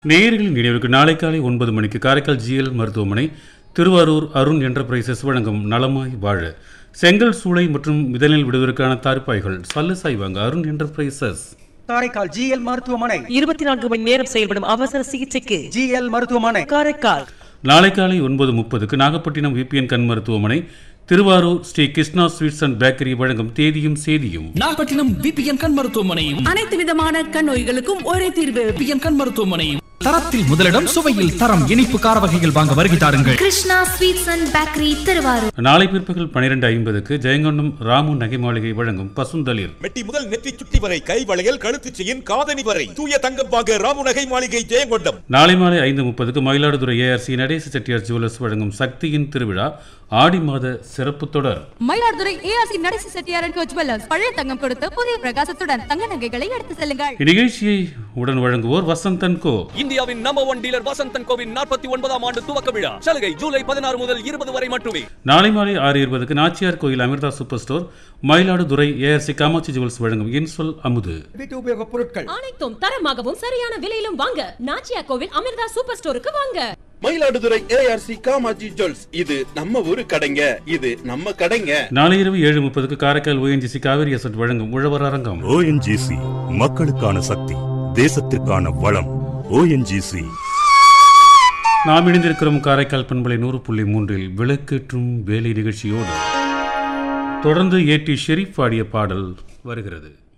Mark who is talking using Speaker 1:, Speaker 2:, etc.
Speaker 1: நேயர்களின் நினைவுக்கு நாளை காலை ஒன்பது மணிக்கு காரைக்கால் ஜிஎல் மருத்துவமனை திருவாரூர் அருண் என்டர்பிரைசஸ் வழங்கும் நலமாய் வாழ செங்கல் சூளை மற்றும் விதலில் விடுவதற்கான தார்ப்பாய்கள் சல்லு சாய்வாங்க அருண் என்டர்பிரைசஸ்
Speaker 2: காரைக்கால் ஜிஎல் மருத்துவமனை
Speaker 3: இருபத்தி நான்கு மணி நேரம் செயல்படும் அவசர சிகிச்சைக்கு
Speaker 2: ஜிஎல் மருத்துவமனை
Speaker 3: காரைக்கால்
Speaker 1: நாளை காலை ஒன்பது முப்பதுக்கு நாகப்பட்டினம் விபிஎன் கண் மருத்துவமனை Thiruvarur Sri Krishna sweets and bakery வழங்கும் தேதியும் சேதியும்
Speaker 4: நாகப்பட்டினம் விபிஎன் கண் மருத்துவமனையும்
Speaker 5: அனைத்து விதமான கண் நோய்களுக்கும் ஒரே தீர்வு
Speaker 4: விபிஎன் கண் மருத்துவமனையும் தரத்தில் முதலிடம் சுவையில் தரம் இனிப்பு கார வகைகள் வாங்க வருகை தாருங்கள்
Speaker 6: Krishna sweets and bakery Thiruvarur
Speaker 1: நாளை பிற்பகல் பன்னிரெண்டு ஐம்பதுக்கு ஜெயங்கொண்டம் ராமு நகை மாளிகை வழங்கும் பசுந்தளிர்
Speaker 7: மெட்டி முதல் நெற்றி சுட்டி வரை கை வளையல் கழுத்து செயின் காதணி வரை தூய தங்கம் வாங்க ராமுநகை மாளிகை ஜெயங்கொண்டம்
Speaker 1: நாளை மாலை ஐந்து முப்பதுக்கு மயிலாடுதுறை ஏஆர்சி நடேச செட்டியார் ஜுவல்லர்ஸ் வழங்கும் சக்தியின் திருவிழா ஆடி மாத சிறப்பு தொடர்
Speaker 8: Mayiladuthurai ARC Nadesi Chettiar and jewellers பழைய தங்கம் கொடுத்து புதிய பிரகாசத்துடன் தங்க நகைகளை எடுத்து செல்லுங்கள்
Speaker 1: இந்நிகழ்ச்சியை உடன் வழங்குவோர் வசந்தன் கோ
Speaker 9: இந்தியாவின் நம்பர் ஒன் டீலர் வசந்தன் கோவின் நாற்பத்தி ஒன்பதாம் ஆண்டு துவக்க விழா சலுகை ஜூலை பதினாறு முதல் இருபது வரை மட்டுமே
Speaker 1: நாளை மாலை ஆறு இருபதுக்கு Nachiyar Koil Amirtha super store Mayiladuthurai ARC Kamatchi jewels வழங்கும் இன்சொல் அமுது
Speaker 2: வீட்டு உபயோக பொருட்கள்
Speaker 8: அனைத்தும் தரமாகவும் சரியான விலையிலும் வாங்க நாச்சியா கோவில் அமிர்தா சூப்பர் ஸ்டோருக்கு வாங்க
Speaker 10: மயிலாடுதுறை ஏஆர்சி காமாஜி ஜுவல்ஸ் இது நம்ம ஊரு கடைங்க இது நம்ம கடைங்க
Speaker 1: நாளை இரவு ஏழு முப்பதுக்கு காரைக்கால் ஓஎன்ஜிசி காவிரி அசட் வழங்கும் உழவர் அரங்கம்
Speaker 11: ஓஎன்ஜிசி மக்களுக்கான சக்தி தேசத்திற்கான வளம் ஓஎன்ஜிசி
Speaker 1: நாம் இணைந்திருக்கிறோம் காரைக்கால் பண்பலை நூறு புள்ளி மூன்றில் விளக்கேற்றும் வேலை நிகழ்ச்சியோடு தொடர்ந்து ஏ டி ஷெரீப் பாடிய பாடல் வருகிறது